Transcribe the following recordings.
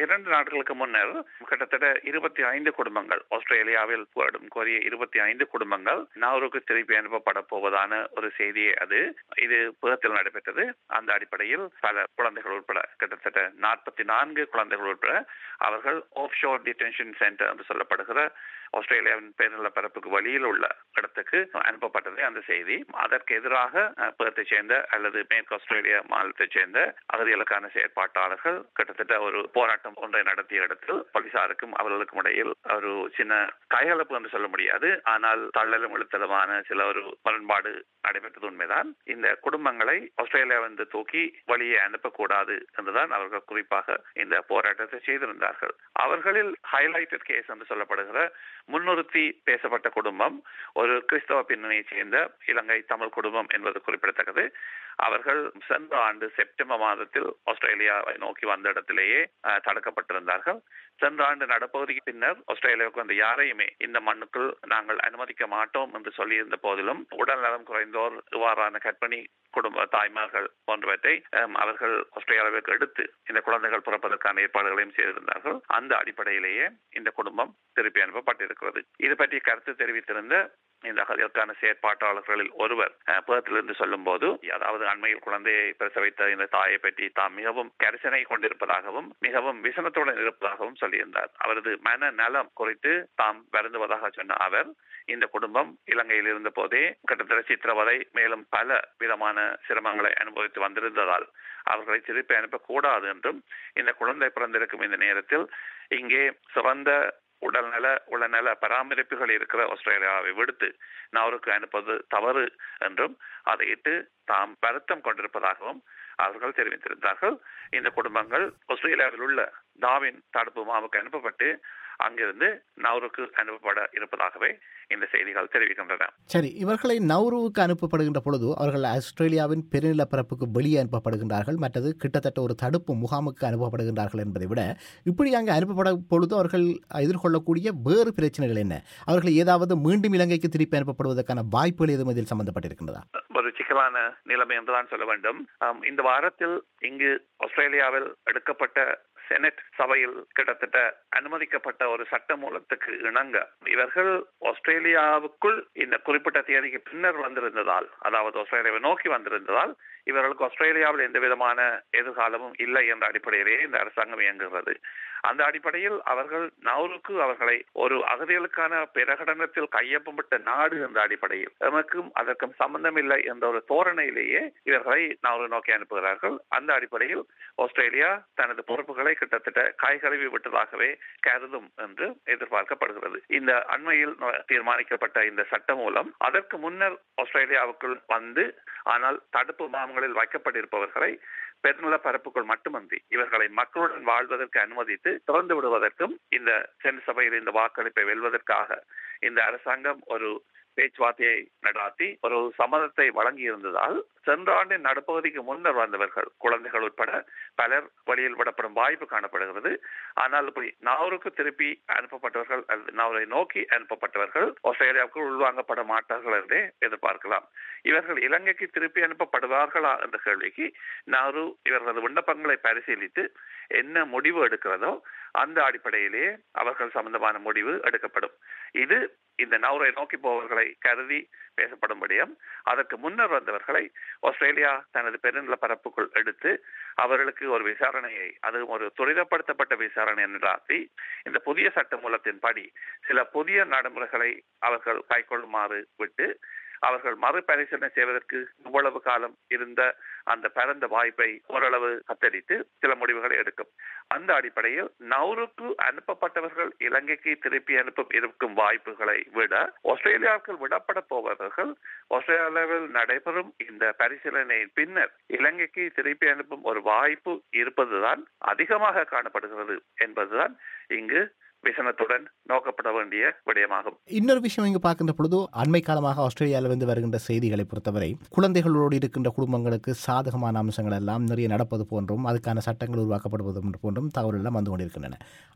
இரண்டு நாட்களுக்கு முன்னர் கிட்டத்தட்ட இருபத்தி ஐந்து குடும்பங்கள் ஆஸ்திரேலியாவில் வாடும் கோரிய இருபத்தி ஐந்து குடும்பங்கள் நாவூருக்கு திருப்பி அனுப்பப்பட போவதான ஒரு செய்தி அது இது புதத்தில் நடைபெற்றது அந்த அடிப்படையில் பல குழந்தைகள் உட்பட கிட்டத்தட்ட நாற்பத்தி நான்கு குழந்தைகள் உட்பட அவர்கள் ஆஃப் ஷோர் டிடென்ஷன் சென்டர் என்று சொல்லப்படுகிற ஆஸ்திரேலியாவின் பேரில் பரப்புக்கு வழியில் உள்ள இடத்துக்கு அனுப்பப்பட்டது அந்த செய்தி அதற்கு எதிராக அஹ், பெர்த்தை சேர்ந்த அல்லது மேற்கு ஆஸ்திரேலியா மாநிலத்தைச் சேர்ந்த அகதிகளுக்கான செயற்பாட்டாளர்கள் கிட்டத்தட்ட ஒரு போராட்டம் ஒன்றை நடத்திய இடத்தில் போலீசாருக்கும் அவர்களுக்கும் இடையில் ஒரு சின்ன கைகலப்பு என்று சொல்ல முடியாது ஆனால் தள்ளலும் இழுத்தலுமான சில ஒரு முரண்பாடு நடைபெற்றது உண்மைதான் இந்த குடும்பங்களை ஆஸ்திரேலியாவிலிருந்து தூக்கி வழியே அனுப்பக்கூடாது என்றுதான் அவர்கள் குறிப்பாக இந்த போராட்டத்தை செய்திருந்தார்கள் அவர்களில் ஹைலைட்டட் கேஸ் என்று சொல்லப்படுகிற முன்னிறுத்தி பேசப்பட்ட குடும்பம் ஒரு கிறிஸ்தவ பின்னணியைச் சேர்ந்த இலங்கை தமிழ் குடும்பம் என்பது குறிப்பிடத்தக்கது அவர்கள் சென்ற ஆண்டு செப்டம்பர் மாதத்தில் ஆஸ்திரேலியாவை நோக்கி வந்த இடத்திலேயே அஹ், தடுக்கப்பட்டிருந்தார்கள் சென்ற ஆண்டு நடப்பகுதிக்கு பின்னர் ஆஸ்திரேலியாவுக்கு வந்த யாரையுமே இந்த மண்ணுக்குள் நாங்கள் அனுமதிக்க மாட்டோம் என்று சொல்லியிருந்த போதிலும் உடல் நலம் குறைந்தோர் இவ்வாறான கர்ப்பிணி குடும்ப தாய்மார்கள் போன்றவற்றை அம், அவர்கள் ஆஸ்திரேலியாவுக்கு எடுத்து இந்த குழந்தைகள் பிறப்பதற்கான ஏற்பாடுகளையும் செய்திருந்தார்கள் அந்த அடிப்படையிலேயே இந்த குடும்பம் திருப்பி அனுப்பப்பட்டிருக்கிறது இது பற்றி கருத்து தெரிவித்திருந்த இந்த அகதிகளுக்கான செயற்பாட்டாளர்களில் ஒருவர் அஹ், பேர்த்திலிருந்து சொல்லும் போது அதாவது அண்மையில் குழந்தையை பிரசவித்த இந்த தாயை பற்றி தாம் மிகவும் கரிசனை கொண்டிருப்பதாகவும் மிகவும் விசனத்துடன் இருப்பதாகவும் சொல்லியிருந்தார் அவரது மன நலம் குறித்து தாம் வருந்துவதாக சொன்ன அவர் இந்த குடும்பம் இலங்கையில் இருந்த போதே கிட்டத்தட்ட சித்திரவதை மேலும் பல விதமான சிரமங்களை அனுபவித்து வந்திருந்ததால் அவர்களை திருப்பி அனுப்பக்கூடாது என்றும் இந்த குழந்தை பிறந்திருக்கும் இந்த நேரத்தில் இங்கே சிறந்த உடல்நல உளநல பராமரிப்புகள் இருக்கிற ஆஸ்திரேலியாவை விடுத்து நவருக்கு அனுப்பது தவறு என்றும் அதையிட்டு தாம் வருத்தம் கொண்டிருப்பதாகவும் அவர்கள் தெரிவித்திருந்தார்கள் இந்த குடும்பங்கள் ஆஸ்திரேலியாவில் உள்ள டாவின் தடுப்பு முகாமுக்கு அனுப்பப்பட்டு அங்கிருந்து நவருக்கு அனுப்பப்பட இருப்பதாகவே இந்த செய்திகள் தெரிவிக்கின்றன சரி இவர்களை நௌருவுக்கு அனுப்பப்படுகின்ற பொழுது அவர்கள் ஆஸ்திரேலியாவின் பெருநிலப்பரப்புக்கு வெளியே அனுப்பப்படுகின்றார்கள் மற்றது கிட்டத்தட்ட ஒரு தடுப்பு முகாமுக்கு அனுப்பப்படுகின்றார்கள் என்பதை விட இப்படி அங்கே அனுப்பப்படும் பொழுது அவர்கள் எதிர்கொள்ளக்கூடிய வேறு பிரச்சனைகள் என்ன அவர்கள் ஏதாவது மீண்டும் இலங்கைக்கு திருப்பி அனுப்பப்படுவதற்கான வாய்ப்புகள் எதுவும் இதில் சம்பந்தப்பட்டிருக்கின்றதா ஒரு சிக்கலான நிலைமை என்றுதான் சொல்ல வேண்டும் ஆம், இந்த வாரத்தில் இங்கு ஆஸ்திரேலியாவில் எடுக்கப்பட்ட செனட் சபையில் கிட்டத்தட்ட அனுமதிக்கப்பட்ட ஒரு சட்ட மூலத்துக்கு இணங்க இவர்கள் ஆஸ்திரேலியாவுக்குள் இந்த குறிப்பிட்ட தேதிக்கு பின்னர் வந்திருந்ததால் அதாவது ஆஸ்திரேலியாவை நோக்கி வந்திருந்ததால் இவர்களுக்கு ஆஸ்திரேலியாவில் எந்த விதமான எதிர்காலமும் இல்லை என்ற அடிப்படையிலேயே இந்த அரசாங்கம் இயங்குகிறது அந்த அடிப்படையில் அவர்கள் நவருக்கு அவர்களை ஒரு அகதிகளுக்கான பிரகடனத்தில் கையொப்பமிட்ட நாடு என்ற அடிப்படையில் எமக்கும் அதற்கும் சம்பந்தமில்லை என்ற ஒரு தோரணையிலேயே இவர்களை நவரு நோக்கி அனுப்புகிறார்கள் அந்த அடிப்படையில் ஆஸ்திரேலியா தனது பொறுப்புகளை கிட்டத்தட்ட காய்கழுவி விட்டதாகவே கருதும் என்று எதிர்பார்க்கப்படுகிறது இந்த அண்மையில் தீர்மானிக்கப்பட்ட இந்த சட்டம் மூலம் அதற்கு முன்னர் ஆஸ்திரேலியாவுக்குள் வந்து ஆனால் தடுப்பு முகாம்களில் வைக்கப்பட்டிருப்பவர்களை பெருநில பரப்புக்குள் மட்டுமன்றி இவர்களை மக்களுடன் வாழ்வதற்கு அனுமதித்து திறந்து விடுவதற்கும் இந்த சென் சபையில் இந்த வாக்களிப்பை வெல்வதற்காக இந்த அரசாங்கம் ஒரு பேச்சுவார்த்தையை நடாத்தி ஒரு சம்மதத்தை வழங்கி இருந்ததால் சென்ற ஆண்டின் நடுப்பகுதிக்கு முன்னர் வந்தவர்கள் குழந்தைகள் உட்பட பலர் வழியில் விடப்படும் வாய்ப்பு காணப்படுகிறது ஆனால் இப்படி நாவருக்கு திருப்பி அனுப்பப்பட்டவர்கள் அல்லது நாவரை நோக்கி அனுப்பப்பட்டவர்கள் ஆஸ்திரேலியாவுக்கு உள்வாங்கப்பட மாட்டார்கள் என்றே எதிர்பார்க்கலாம் இவர்கள் இலங்கைக்கு திருப்பி அனுப்பப்படுவார்களா என்ற கேள்விக்கு நாரு இவர்களது விண்ணப்பங்களை பரிசீலித்து என்ன முடிவு எடுக்கிறதோ அந்த அடிப்படையிலே அவர்கள் சம்பந்தமான முடிவு எடுக்கப்படும் இது இந்த நவரை நோக்கி போவர்களை கருதி பேசப்படும்படியும் அதற்கு முன்னர் வந்தவர்களை ஆஸ்திரேலியா தனது பெருநில பரப்புக்குள் எடுத்து அவர்களுக்கு ஒரு விசாரணையை அதுவும் ஒரு துரிதப்படுத்தப்பட்ட விசாரணை நடாத்தி இந்த புதிய சட்ட மூலத்தின்படி சில புதிய நடைமுறைகளை அவர்கள் கைக்கொள்ளுமாறு விட்டு அவர்கள் மறுபரிசீலனை செய்வதற்கு இவ்வளவு காலம் இருந்த அந்த பரந்த வாய்ப்பை ஓரளவு கத்தரித்து சில முடிவுகளை எடுக்கும் அந்த அடிப்படையில் நவுருக்கு அனுப்பப்பட்டவர்கள் இலங்கைக்கு திருப்பி அனுப்பும் இருக்கும் வாய்ப்புகளை விட ஆஸ்திரேலியாவுக்கு விடப்பட போவவர்கள் ஆஸ்திரேலியாவில் நடைபெறும் இந்த பரிசீலனையின் பின்னர் இலங்கைக்கு திருப்பி அனுப்பும் ஒரு வாய்ப்பு இருப்பதுதான் அதிகமாக காணப்படுகிறது என்பதுதான் இங்கு விசனத்துடன் நோக்கப்பட வேண்டிய விடயமாகும் இன்னொரு விஷயம் இங்கு பார்க்கின்ற பொழுது அண்மை காலமாக ஆஸ்திரேலியாவிலிருந்து வருகின்ற செய்திகளை பொறுத்தவரை குழந்தைகளோடு இருக்கின்ற குடும்பங்களுக்கு சாதகமான அம்சங்கள் எல்லாம் நிறைய நடப்பது போன்றும் அதுக்கான சட்டங்கள் உருவாக்கப்படுவது போன்றும் தகவல் எல்லாம் வந்து கொண்டிருக்கின்றன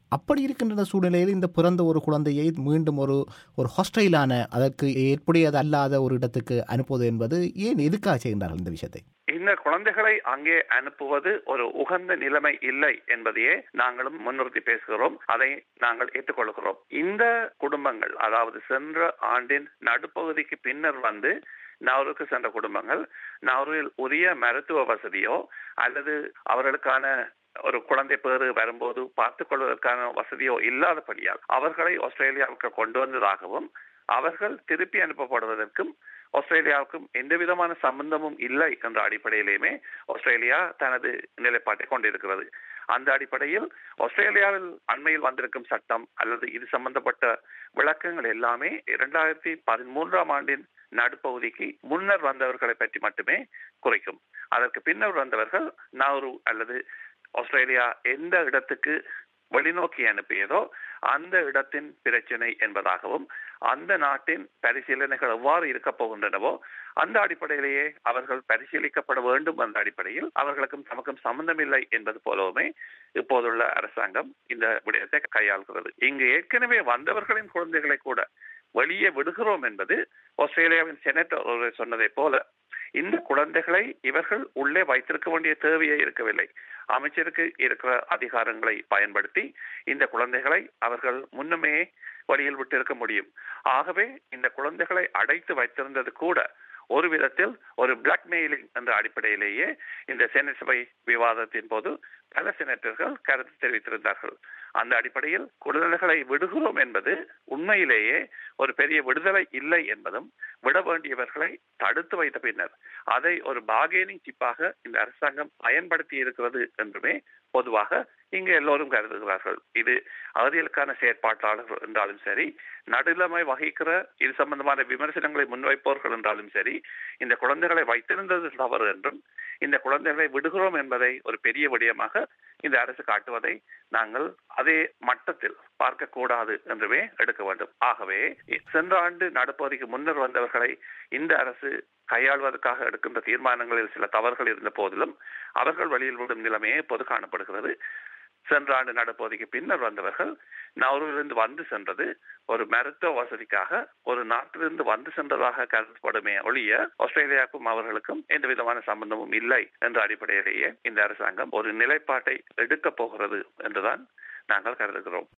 அப்படி இருக்கின்ற சூழ்நிலையில் இந்த பிறந்த ஒரு குழந்தையை மீண்டும் ஒரு ஒரு ஹாஸ்டைலான அதற்கு ஏற்புடையது அல்லாத ஒரு இடத்துக்கு அனுப்புவது என்பது ஏன் எதுக்காக செய்கின்றார்கள் இந்த விஷயத்தை இந்த குழந்தைகளை அங்கே அனுப்புவது ஒரு உகந்த நிலைமை இல்லை என்பதையே நாங்களும் முன்னிறுத்தி பேசுகிறோம் அதை நாங்கள் ஏற்றுக்கொள்கிறோம் இந்த குடும்பங்கள் அதாவது சென்ற ஆண்டின் நடுப்பகுதிக்கு பின்னர் வந்து நவருக்கு சென்ற குடும்பங்கள் நவரில் உரிய மருத்துவ வசதியோ அல்லது அவர்களுக்கான ஒரு குழந்தை பேறு வரும்போது பார்த்துக் கொள்வதற்கான வசதியோ இல்லாதபடியால் அவர்களை ஆஸ்திரேலியாவுக்கு கொண்டு வந்ததாகவும் அவர்கள் திருப்பி அனுப்பப்படுவதற்கும் ஆஸ்திரேலியாவுக்கும் எந்த விதமான சம்பந்தமும் இல்லை என்ற அடிப்படையிலேயுமே ஆஸ்திரேலியா தனது நிலைப்பாட்டை கொண்டிருக்கிறது அந்த அடிப்படையில் ஆஸ்திரேலியாவில் அண்மையில் வந்திருக்கும் சட்டம் அல்லது இது சம்பந்தப்பட்ட விளக்கங்கள் எல்லாமே இரண்டாயிரத்தி பதிமூன்றாம் ஆண்டின் நடுப்பகுதிக்கு முன்னர் வந்தவர்களை பற்றி மட்டுமே குறைக்கும் அதற்கு பின்னர் வந்தவர்கள் நாரு அல்லது ஆஸ்திரேலியா எந்த இடத்துக்கு வெளிநோக்கி அனுப்பியதோ அந்த இடத்தின் பிரச்சனை என்பதாகவும் அந்த நாட்டின் பரிசீலனைகள் எவ்வாறு இருக்க போகின்றனவோ அந்த அடிப்படையிலேயே அவர்கள் பரிசீலிக்கப்பட வேண்டும் என்ற அடிப்படையில் அவர்களுக்கும் தமக்கும் சம்பந்தமில்லை என்பது போலவுமே இப்போதுள்ள அரசாங்கம் இந்த விடயத்தை கையாள்கிறது இங்கு ஏற்கனவே வந்தவர்களின் குழந்தைகளை கூட வெளியே விடுகிறோம் என்பது ஆஸ்திரேலியாவின் செனட்டர் சொன்னதை போல இந்த குழந்தைகளை இவர்கள் உள்ளே வைத்திருக்க வேண்டிய தேவையே இருக்கவில்லை அமைச்சருக்கு இருக்கிற அதிகாரங்களை பயன்படுத்தி இந்த குழந்தைகளை அவர்கள் முன்னமே வழியில் விட்டிருக்க முடியும் ஆகவே இந்த குழந்தைகளை அடைத்து வைத்திருந்தது கூட ஒரு விதத்தில் ஒரு பிளாக்மெயிலிங் என்ற அடிப்படையிலேயே இந்த செனட் சபை விவாதத்தின் போது பல செனட்டர்கள் கருத்து தெரிவித்திருந்தார்கள் அந்த அடிப்படையில் குழந்தைகளை விடுகிறோம் என்பது உண்மையிலேயே ஒரு பெரிய விடுதலை இல்லை என்பதும் விட வேண்டியவர்களை தடுத்து வைத்த பின்னர் அதை ஒரு பாகேனிங் சிப்பாக இந்த அரசாங்கம் பயன்படுத்தி இருக்கிறது என்றுமே பொதுவாக இங்கு எல்லோரும் கருதுகிறார்கள் இது அகதிகளுக்கான செயற்பாட்டாளர்கள் என்றாலும் சரி நடுநிலைமை வகிக்கிற இது சம்பந்தமான விமர்சனங்களை முன்வைப்பவர்கள் என்றாலும் சரி இந்த குழந்தைகளை வைத்திருந்தது தவறு என்றும் இந்த குழந்தைகளை விடுகிறோம் என்பதை ஒரு பெரிய விடயமாக இந்த அரசு காட்டுவதை நாங்கள் அதே மட்டத்தில் பார்க்கக்கூடாது என்றுமே எடுக்க வேண்டும் ஆகவே சென்ற ஆண்டு நடுப்பகுதிக்கு முன்னர் வந்தவர்களை இந்த அரசு கையாள்வதற்காக எடுக்கின்ற தீர்மானங்களில் சில தவறுகள் இருந்த போதிலும் அவர்கள் வழியில் விடும் நிலைமையே இப்போது காணப்படுகிறது சென்ற ஆண்டு நடுப்பகுதிக்கு பின்னர் வந்தவர்கள் நவரிலிருந்து வந்து சென்றது ஒரு மருத்துவ வசதிக்காக ஒரு நாட்டிலிருந்து வந்து சென்றதாக கருதப்படுமே ஒழிய ஆஸ்திரேலியாவுக்கும் அவர்களுக்கும் எந்த விதமான சம்பந்தமும் இல்லை என்ற அடிப்படையிலேயே இந்த அரசாங்கம் ஒரு நிலைப்பாட்டை எடுக்கப் போகிறது என்றுதான் நாங்கள் கருதுகிறோம்